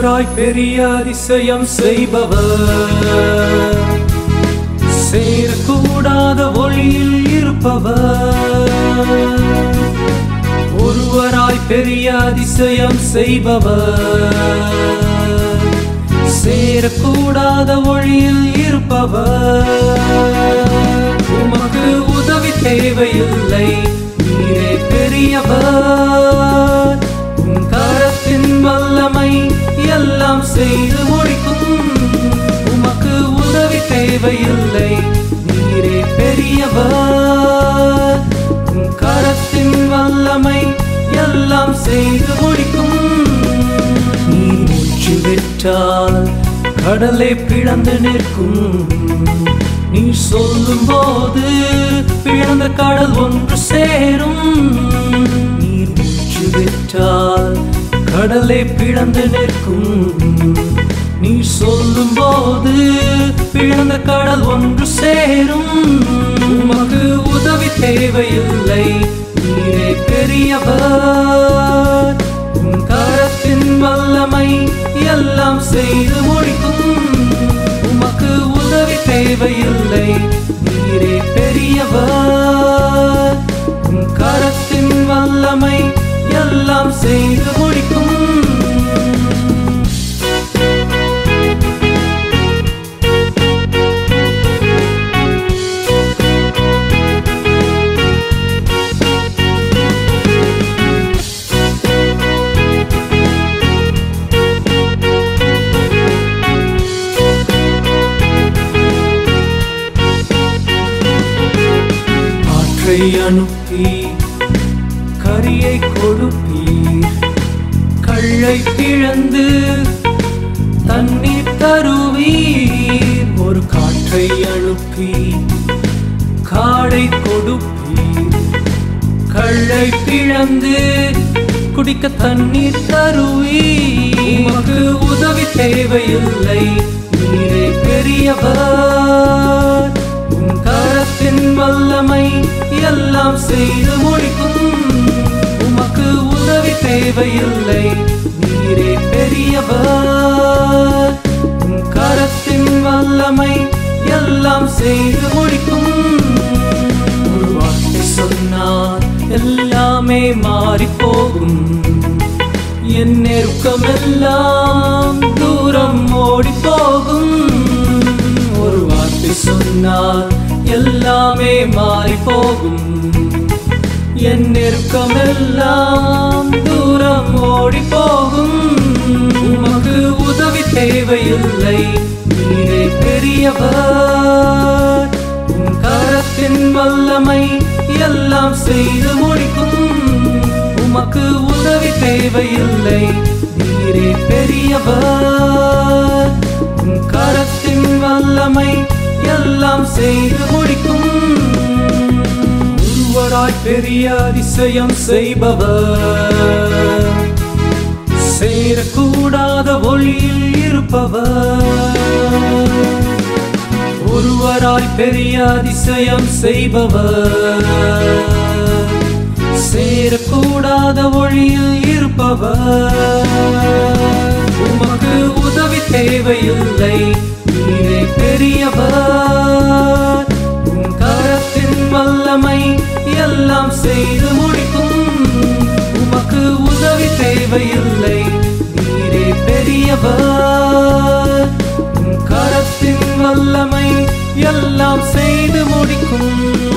ஒருவராய் பெரிய அதிசயம் செய்பவர் சேரக்கூடாத ஒளியில் இருப்பவர் ஒருவராய் பெரிய அதிசயம் செய்பவர் சேரக்கூடாத ஒளியில் இருப்பவர் உமக்கு உதவி தேவையில்லை நீரே பெரியவர் உன் கரத்தின் வல்லமை எல்லாம் செய்து முடிக்கும் உமக்கு உதவி தேவையில்லை நீரே பெரியவர் உன் கரத்தின் வல்லமை எல்லாம் செய்து முடிக்கும் நீ மூச்சு விட்டால் கடலை பிளந்து நிற்கும் நீ சொல்லும் போது பிளந்த கடல் ஒன்று சேரும் நீர் மூச்சு விட்டால் கடலை பிளந்து நிற்கும் நீ சொல்லும் போது பிளந்த கடல் ஒன்று சேரும் உமக்கு உதவி தேவையில்லை நீரே பெரியவர் உன் கரத்தின் வல்லமை எல்லாம் செய்து முடிக்கும் உமக்கு உதவி தேவையில்லை நீரே பெரியவர் உன் கரத்தின் வல்லமை எல்லாம் செய்து முடிக்கும் ஆற்றை அனுப்பி கரியை கொடுப்பீர் கள்ளை பிழந்து தண்ணீர் தருவீர் ஒரு காற்றை அனுப்பி காடை கொடுப்பீர் கள்ளை பிழந்து குடிக்க தண்ணீர் தருவீர் உமக்கு உதவி தேவையில்லை நீரே பெரியவர் உன் கரத்தின் வல்லமை எல்லாம் செய்து முடிக்கும் உமக்கு உதவி தேவையில்லை நீரே பெரியவர் உன் கரத்தின் வல்லமை எல்லாம் செய்து முடிக்கும் ஒரு வார்த்தை சொன்னால் எல்லாமே மாறி போகும் என் நெருக்கமெல்லாம் தூரம் ஓடி போகும் ஒரு வார்த்தை சொன்னால் எல்லாமே மாறி போகும் என் நெருக்கமெல்லாம் தூரம் ஓடி போகும் உமக்கு உதவி தேவையில்லை நீரே பெரியவர் உன் கரத்தின் வல்லமை எல்லாம் செய்து முடிக்கும் உமக்கு உதவி தேவையில்லை நீரே பெரியவர் உன் கரத்தின் வல்லமை எல்லாம் செய்து முடிக்கும் ஒருவராய் பெரிய அதிசயம் செய்பவர் சேரக்கூடாத ஒளியில் இருப்பவர் ஒருவராய் பெரிய அதிசயம் செய்பவர் சேரக்கூடாத ஒளியில் இருப்பவர் உமக்கு உதவி தேவையில்லை நீரே பெரியவர் உன் கரத்தின் வல்லமை எல்லாம் செய்து முடிக்கும் உமக்கு உதவி தேவையில்லை நீரே பெரியவர் உன் கரத்தின் வல்லமை எல்லாம் செய்து முடிக்கும்